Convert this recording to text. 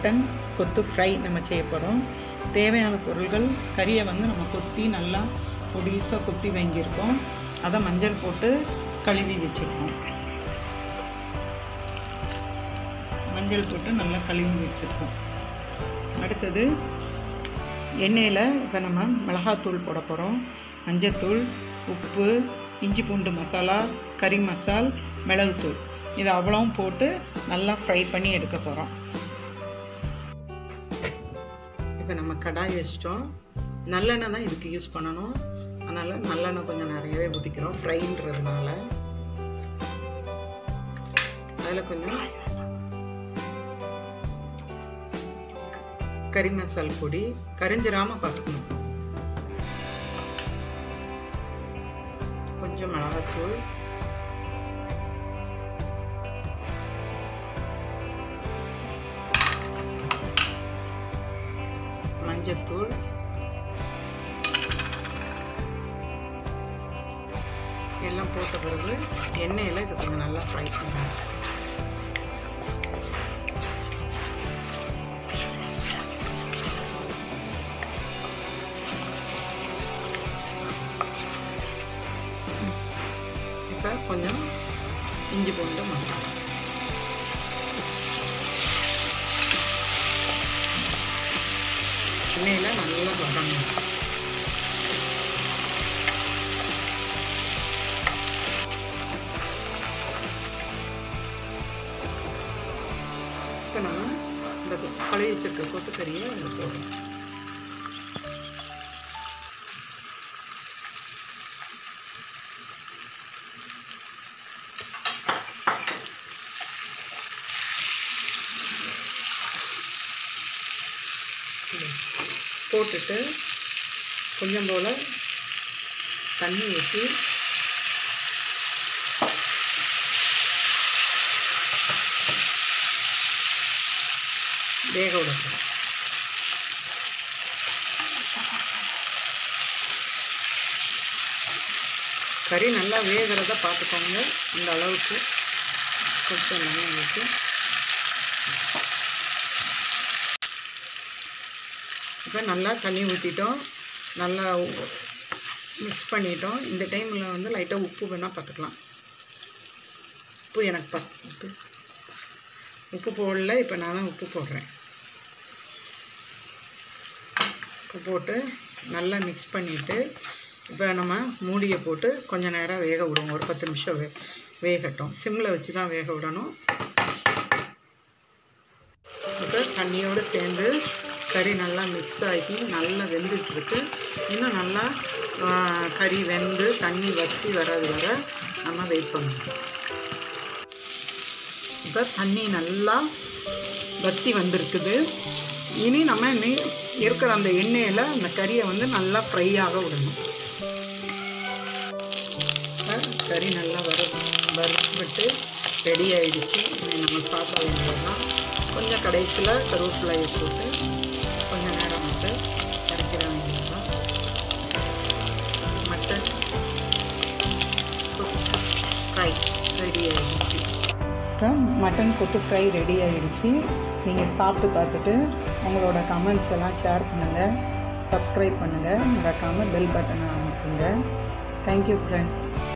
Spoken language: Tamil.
மட்டன் கொத்து ஃப்ரை நம்ம செய்ய போகிறோம் தேவையான பொருள்கள் கறியை வந்து நம்ம கொத்தி நல்லா பொடிசாக கொத்தி வாங்கியிருக்கோம் அதை மஞ்சள் போட்டு கழுவி வச்சுருக்கோம் மஞ்சள் போட்டு நல்லா கழுவி வச்சுருக்கோம் அடுத்தது எண்ணெயில் இப்போ நம்ம மிளகாத்தூள் போட போகிறோம் மஞ்சத்தூள் உப்பு இஞ்சி பூண்டு மசாலா கறி மசால் மிளகுத்தூள் இது அவ்வளவும் போட்டு நல்லா ஃப்ரை பண்ணி எடுக்க போகிறோம் இப்போ நம்ம கடாய் வச்சிட்டோம் நல்லெண்ணெய் தான் இதுக்கு யூஸ் பண்ணணும் அதனால் நல்லெண்ணெய் கொஞ்சம் நிறையவே ஊற்றிக்கிறோம் ஃப்ரைன்றதுனால அதில் கொஞ்சம் கறி மசால் பொடி கரிஞ்சிராமல் பார்த்துக்கணும் கொஞ்சம் மிளகாத்தூள் மஞ்சத்தூள் எல்லாம் போட்ட பிறகு எண்ணெயில் இது கொஞ்சம் நல்லா ஃப்ரை பண்ணணும் இப்போ கொஞ்சம் இஞ்சி பூண்டு மசாலா எண்ணெயில் நல்லா வதங்கணும் இப்போ நம்ம இந்த கழுவி வச்சிருக்க கொத்துக்கறியை அதில் போடுறோம் போட்டுட்டு கொஞ்சம் போல் தண்ணி ஊற்றி வேக விடணும் கறி நல்லா வேகிறத பார்த்துக்கோங்க இந்த அளவுக்கு கொஞ்சம் நல்லா ஊற்றி இப்போ நல்லா தண்ணி ஊற்றிட்டோம் நல்லா மிக்ஸ் பண்ணிட்டோம் இந்த டைமில் வந்து லைட்டாக உப்பு வேணால் பார்த்துக்கலாம் உப்பு எனக்கு பத் உப்பு உப்பு போடல இப்போ நான் தான் உப்பு போடுறேன் உப்பு போட்டு நல்லா மிக்ஸ் பண்ணிவிட்டு இப்போ நம்ம மூடியை போட்டு கொஞ்சம் நேரம் வேக விடுவோம் ஒரு பத்து நிமிஷம் வே வேகட்டும் சிம்மில் வச்சு தான் வேக விடணும் இப்போ தண்ணியோடு சேர்ந்து கறி நல்லா மிக்ஸ் ஆகி நல்லா வெந்துட்டுருக்கு இன்னும் நல்லா கறி வெந்து தண்ணி வற்றி வராது வர நம்ம வெயிட் பண்ணணும் இப்போ தண்ணி நல்லா வற்றி வந்திருக்குது இனி நம்ம இன்னி இருக்கிற அந்த எண்ணெயில் அந்த கறியை வந்து நல்லா ஃப்ரை ஆக விடணும் கறி நல்லா வறு வறுத்துவிட்டு ரெடி ஆகிடுச்சு இனி நம்ம சாப்பிட வேண்டியதுதான் கொஞ்சம் கடைசியில் கருவேப்பிலையை போட்டு கொஞ்சம் நேரம் விட்டு இறக்கிற வேண்டியதுதான் மட்டன் ஃப்ரை ரெடி ஆகிடுச்சு மட்டன் கொத்து ஃப்ரை ரெடி ஆகிடுச்சு நீங்கள் சாப்பிட்டு பார்த்துட்டு உங்களோட கமெண்ட்ஸ் எல்லாம் ஷேர் பண்ணுங்கள் சப்ஸ்கிரைப் பண்ணுங்கள் மறக்காமல் பெல் பட்டனை அமுக்குங்க தேங்க்யூ ஃப்ரெண்ட்ஸ்